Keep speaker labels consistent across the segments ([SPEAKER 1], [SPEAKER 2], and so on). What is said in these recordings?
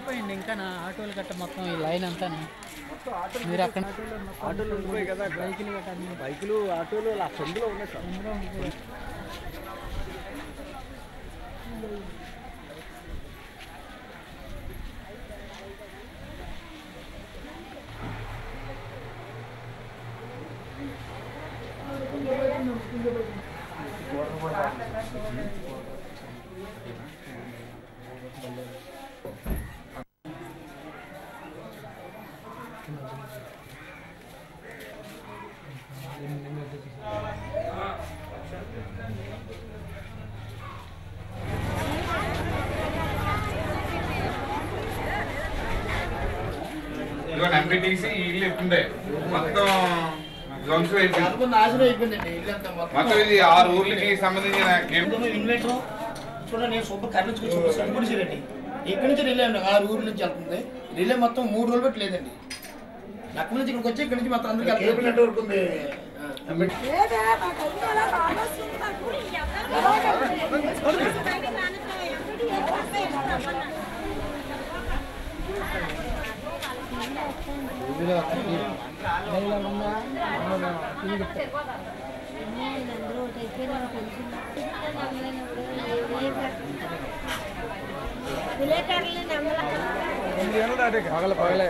[SPEAKER 1] అయిపోయింది ఇంకా నా ఆటోలు గట్ట మొత్తం ఈ లైన్ అంతా మీరు అక్కడ
[SPEAKER 2] ఆటోలు ఉండిపోయి కదా
[SPEAKER 1] బైకులు గట్ట అన్ని
[SPEAKER 2] బైకులు ఆటోలు అలా సందులో ఉన్నాయి సార్
[SPEAKER 1] అందులో ఉండిపోయాయి.
[SPEAKER 3] ఇదిగో ఎంపీటీసీ ఈ ఇల్లు ఎత్తుండే మొత్తం ధ్వంసం అయిపోయింది
[SPEAKER 4] నాశనం అయిపోయిందండి ఇల్లంతా మొత్తం
[SPEAKER 3] మొత్తం ఇది ఆరు ఊర్లకి సంబంధించిన కేబుల్
[SPEAKER 4] ఇందులో ఇన్వర్టర్ చూడండి నేను సూపర్ కరెంట్ వచ్చి సూపర్ సరిపడిచారండి ఇక్కడి నుంచి రిలే అండి ఆరు ఊర్ల నుంచి వెళ్తుంది రిలే మొత్తం మూడు రోజులు పెట్టి లేదండి అక్కడి నుంచి ఇక్కడికి వచ్చి ఇక్కడి నుంచి మొత్తం అందరికీ కేబుల్ నెట్వర్క్ ఉంది
[SPEAKER 5] అందరూ ఒకటి అయిపోయినా కొంచెం విలేకరులు
[SPEAKER 2] పగల పగలే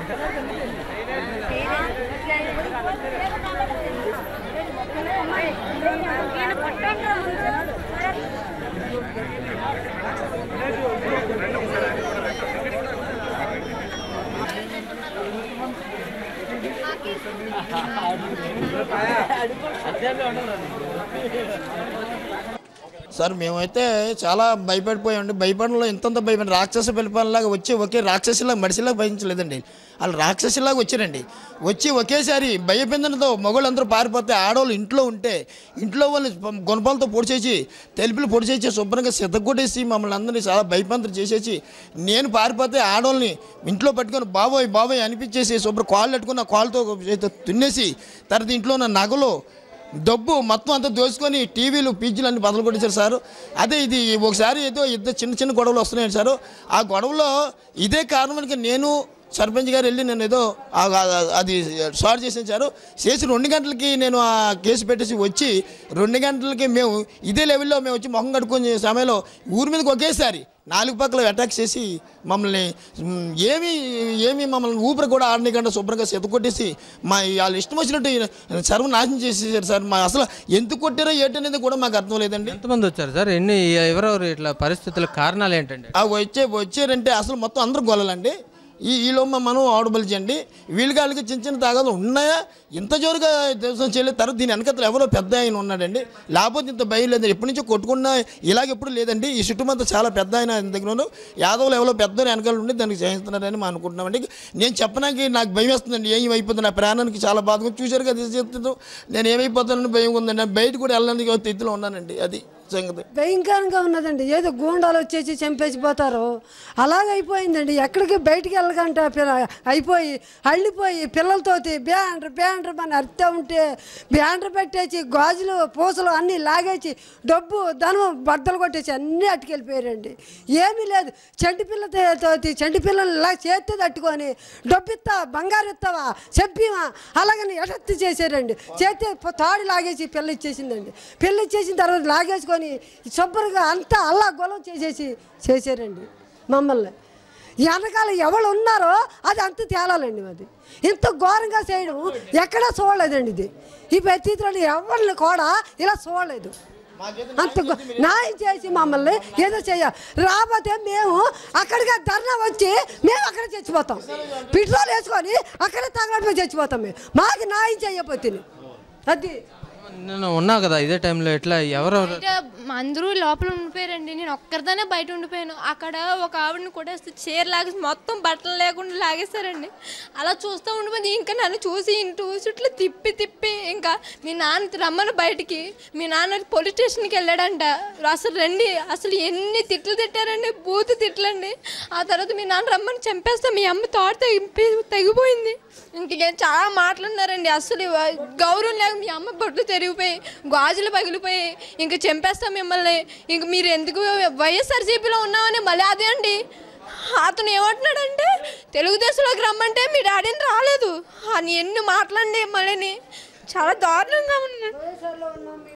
[SPEAKER 4] సార్ మేమైతే చాలా భయపడిపోయామండి భయపడంలో ఇంతంత భయపడి రాక్షస పిలిపనలాగా వచ్చి ఒకే రాక్షసులాగా మడిసిలాగా భయించలేదండి వాళ్ళు రాక్షసులాగా వచ్చారండి వచ్చి ఒకేసారి భయపిందనతో మగవాళ్ళందరూ పారిపోతే ఆడవాళ్ళు ఇంట్లో ఉంటే ఇంట్లో వాళ్ళు గుణపాలతో పొడిచేసి తెలుపులు పొడిచేసి శుభ్రంగా సిద్ధగొట్టేసి మమ్మల్ని అందరినీ చాలా భయపంతం చేసేసి నేను పారిపోతే ఆడవాళ్ళని ఇంట్లో పట్టుకొని బాబోయ్ బాబోయ్ అనిపించేసి శుభ్ర కాళ్ళు పెట్టుకుని ఆ కాళ్ళతో తున్నేసి తర్వాత ఇంట్లో ఉన్న నగలు డబ్బు మొత్తం అంతా దోసుకొని టీవీలు పీజీలు అన్ని బదులు కొట్టేశారు సార్ అదే ఇది ఒకసారి ఏదో ఇద్దరు చిన్న చిన్న గొడవలు వస్తున్నాయి సార్ ఆ గొడవలో ఇదే కారణానికి నేను సర్పంచ్ గారు వెళ్ళి నేను ఏదో ఆ- ఆ- అది సాల్వ్ చేసాను సార్ చేసి రెండు గంటలకి నేను ఆ కేసు పెట్టేసి వచ్చి రెండు గంటలకి మేము ఇదే లెవెల్లో మేము వచ్చి మొహం కడుక్కునే సమయంలో ఊరి మీదకి ఒకేసారి నాలుగు పక్కల అటాక్ చేసి మమ్మల్ని మ్, ఏమీ ఏమీ మమ్మల్ని ఊపిరి కూడా ఆడనీకుండా శుభ్రంగా సెత కొట్టేసి మా వాళ్ళు ఇష్టం వచ్చినట్టు సర్వనాశనం చేసేసారు సార్ మా అసలు ఎందుకు కొట్టారో ఏంటనేది కూడా మాకు అర్థం లేదండి
[SPEAKER 6] ఎంతమంది వచ్చారు సార్ ఎన్ని ఎవరెవరు ఇట్లా పరిస్థితుల కారణాలు ఏంటండి
[SPEAKER 4] ఆ వచ్చే వచ్చారంటే అసలు మొత్తం అందరూ గొల్లలండి ఈ ఈలో మనం ఆడబుల్ చేయండి వీళ్ళకి వాళ్ళకి చిన్న చిన్న తాగాలు ఉన్నాయా ఇంత జోరుగా దేశం చేయలేదు తర్వాత దీని వెనకతలు ఎవరో పెద్ద ఆయన ఉన్నాడండి లేకపోతే ఇంత భయం లేదు ఎప్పటి నుంచో కొట్టుకున్నా ఇలాగ ఎప్పుడు లేదండి ఈ చుట్టుమంతా చాలా పెద్ద ఆయన ఆయన దగ్గర ఉన్నారు. యాదవులు ఎవరో పెద్ద వెనకాల ఉండి దానికి చేస్తున్నారని మనం అనుకుంటున్నామండి నేను చెప్పడానికి నాకు భయం వేస్తుందండి ఏం అయిపోతుంది నా ప్రాణానికి చాలా బాధగా చూశారు కదా చెప్తున్నాను నేను ఏమైపోతానని భయం ఉందండి నేను బయట కూడా వెళ్ళడానికి స్థితిలో ఉన్నానండి అది సంగతి
[SPEAKER 7] భయంకరంగా ఉన్నదండి ఏదో గూండాలు వచ్చేసి చంపేసిపోతారు అలాగైపోయిందండి ఎక్కడికి బయటికి వెళ్ళకంట పిల్ల అయిపోయి అల్లిపోయి పిల్లలతోటి బ్యాండ్ర బ్యాండ్ర అని అర్థం ఉంటే బ్యాండ్ర పెట్టేసి గాజులు పూసలు అన్నీ లాగేసి డబ్బు ధనం బద్దలు కొట్టేసి అన్నీ అట్టుకెళ్ళిపోయారండి ఏమీ లేదు చంటి పిల్లతోటి చంటి పిల్లల్ని ఇలా చేస్తే తట్టుకొని డబ్బు ఇస్తా బంగారు ఇస్తావా చెప్పివా అలాగని ఎటెత్తి చేశారండి చేస్తే ప- తాడు లాగేసి పిల్ల ఇచ్చేసిందండి పిల్ల ఇచ్చేసిన తర్వాత లాగేసుకొని శుభ్రంగా అంతా అల్లా గొలం చేసేసి చేశారండి మమ్మల్ని వెనకాల ఎవరు ఉన్నారో అది అంత తేలాలండి అది ఇంత ఘోరంగా చేయడం ఎక్కడా చూడలేదండి ఇది ఈ పరిస్థితుల్లో ఎవరిని కూడా ఇలా చూడలేదు అంత గొ- న్యాయం చేసి మమ్మల్ని ఏదో చేయాలి రాకపోతే మేము అక్కడికి ధర్నా వచ్చి మేము అక్కడ చచ్చిపోతాం పెట్రోల్ వేసుకొని అక్కడే తగలడిపోయి చచ్చిపోతాం మేము మాకు న్యాయం చేయకపోతే అది
[SPEAKER 6] నేను ఉన్నా కదా ఇదే టైంలో ఎట్లా ఎవరెవరు
[SPEAKER 8] బయట అందరూ లోపల ఉండిపోయారండి నేను ఒక్కరిదానే బయట ఉండిపోయాను అక్కడ ఒక ఆవిడని కూడా చీర లాగేసి మొత్తం బట్టలు లేకుండా లాగేశారండి అలా చూస్తూ ఉండిపోయింది ఇంకా నన్ను చూసి ఇంటూ చుట్లు తిప్పి తిప్పి ఇంకా మీ నాన్న రమ్మని బయటికి మీ నాన్న పోలీస్ స్టేషన్కి వెళ్ళాడంట అసలు రండి అసలు ఎన్ని తిట్లు తిట్టారండి బూత్ తిట్లండి ఆ తర్వాత మీ నాన్న రమ్మని చంపేస్తా మీ అమ్మ తోట తెగి తెగిపోయింది ఇంక చాలా మాట్లాడినారండి అసలు గౌరవం లేక మీ అమ్మ బొట్లు తెరిగిపోయి గాజులు పగిలిపోయి ఇంక చంపేస్తాం మిమ్మల్ని ఇంక మీరు ఎందుకు వైఎస్ఆర్సీపీలో ఉన్నామని మళ్ళీ అదే అండి అతను ఏమంటున్నాడంటే తెలుగుదేశంలోకి రమ్మంటే మీ డాడీని రాలేదు అని ఎన్ని మాట్లాడి మళ్ళీ చాలా దారుణంగా ఉన్నాడు